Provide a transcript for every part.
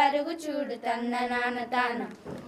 పరుగు చూడు తన్న నాన్న తాన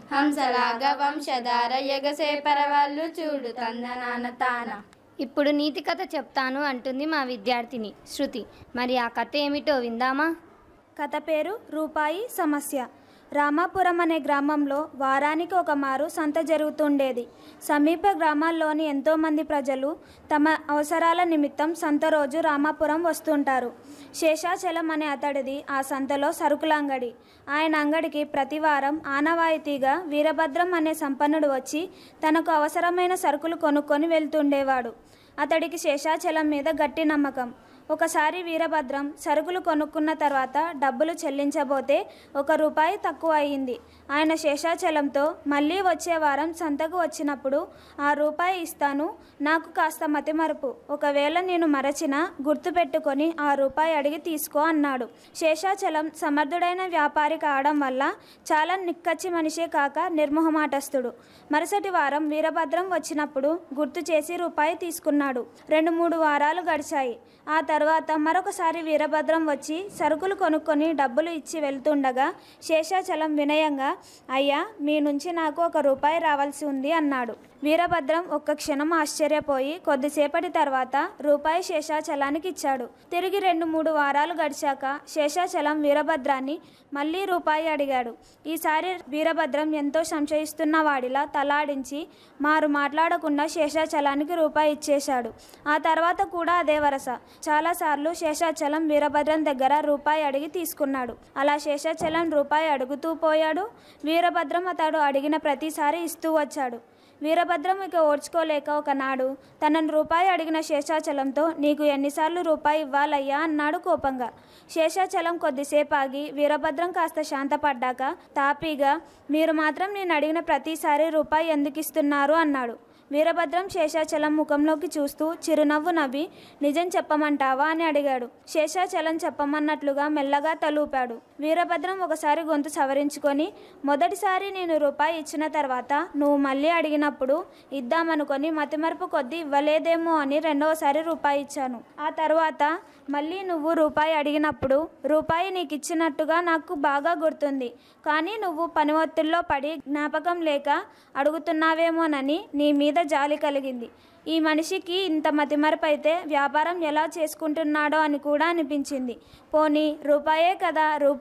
హంసలాగా వంశధార ఎగసే పరవాళ్ళు చూడు తన్న నాన్న తాన ఇప్పుడు నీతి కథ చెప్తాను అంటుంది మా విద్యార్థిని శృతి మరి ఆ కథ ఏమిటో విందామా కథ పేరు రూపాయి సమస్య రామాపురం అనే గ్రామంలో వారానికి ఒక మారు సంత జరుగుతుండేది సమీప గ్రామాల్లోని ఎంతోమంది ప్రజలు తమ అవసరాల నిమిత్తం సంత రోజు రామాపురం వస్తుంటారు శేషాచలం అనే అతడిది ఆ సంతలో సరుకుల అంగడి ఆయన అంగడికి ప్రతి వారం ఆనవాయితీగా వీరభద్రం అనే సంపన్నుడు వచ్చి తనకు అవసరమైన సరుకులు కొనుక్కొని వెళ్తుండేవాడు అతడికి శేషాచలం మీద గట్టి నమ్మకం ఒకసారి వీరభద్రం సరుకులు కొనుక్కున్న తర్వాత డబ్బులు చెల్లించబోతే ఒక రూపాయి తక్కువ అయింది ఆయన శేషాచలంతో మళ్ళీ వచ్చే వారం సంతకు వచ్చినప్పుడు ఆ రూపాయి ఇస్తాను నాకు కాస్త మతిమరుపు ఒకవేళ నేను మరచినా గుర్తుపెట్టుకొని ఆ రూపాయి అడిగి తీసుకో అన్నాడు శేషాచలం సమర్థుడైన వ్యాపారి కావడం వల్ల చాలా నిక్కచ్చి మనిషే కాక నిర్మోహమాటస్తుడు మరుసటి వారం వీరభద్రం వచ్చినప్పుడు గుర్తు చేసి రూపాయి తీసుకున్నాడు రెండు మూడు వారాలు గడిచాయి ఆ తర్వాత మరొకసారి వీరభద్రం వచ్చి సరుకులు కొనుక్కొని డబ్బులు ఇచ్చి వెళ్తుండగా శేషాచలం వినయంగా అయ్యా మీ నుంచి నాకు ఒక రూపాయి రావాల్సి ఉంది అన్నాడు వీరభద్రం ఒక్క క్షణం ఆశ్చర్యపోయి కొద్దిసేపటి తర్వాత రూపాయి శేషాచలానికి ఇచ్చాడు తిరిగి రెండు మూడు వారాలు గడిచాక శేషాచలం వీరభద్రాన్ని మళ్ళీ రూపాయి అడిగాడు ఈసారి వీరభద్రం ఎంతో సంశయిస్తున్న వాడిలా తలాడించి మారు మాట్లాడకుండా శేషాచలానికి రూపాయి ఇచ్చేశాడు ఆ తర్వాత కూడా అదే వరస చాలాసార్లు శేషాచలం వీరభద్రం దగ్గర రూపాయి అడిగి తీసుకున్నాడు అలా శేషాచలం రూపాయి అడుగుతూ పోయాడు వీరభద్రం అతడు అడిగిన ప్రతిసారి ఇస్తూ వచ్చాడు వీరభద్రం ఇక ఓర్చుకోలేక ఒకనాడు తనను రూపాయి అడిగిన శేషాచలంతో నీకు ఎన్నిసార్లు రూపాయి ఇవ్వాలయ్యా అన్నాడు కోపంగా శేషాచలం కొద్దిసేపు ఆగి వీరభద్రం కాస్త శాంతపడ్డాక తాపీగా మీరు మాత్రం నేను అడిగిన ప్రతిసారి రూపాయి ఎందుకు ఇస్తున్నారు అన్నాడు వీరభద్రం శేషాచలం ముఖంలోకి చూస్తూ చిరునవ్వు నవ్వి నిజం చెప్పమంటావా అని అడిగాడు శేషాచలం చెప్పమన్నట్లుగా మెల్లగా తలూపాడు వీరభద్రం ఒకసారి గొంతు సవరించుకొని మొదటిసారి నేను రూపాయి ఇచ్చిన తర్వాత నువ్వు మళ్ళీ అడిగినప్పుడు ఇద్దామనుకొని మతిమరుపు కొద్దీ ఇవ్వలేదేమో అని రెండవసారి రూపాయి ఇచ్చాను ఆ తర్వాత మళ్ళీ నువ్వు రూపాయి అడిగినప్పుడు రూపాయి నీకు ఇచ్చినట్టుగా నాకు బాగా గుర్తుంది కానీ నువ్వు పని ఒత్తిడిలో పడి జ్ఞాపకం లేక అడుగుతున్నావేమోనని నీ మీద జాలి కలిగింది ఈ మనిషికి ఇంత మతిమరుపు అయితే వ్యాపారం ఎలా చేసుకుంటున్నాడో అని కూడా అనిపించింది పోనీ రూపాయే కదా రూపాయి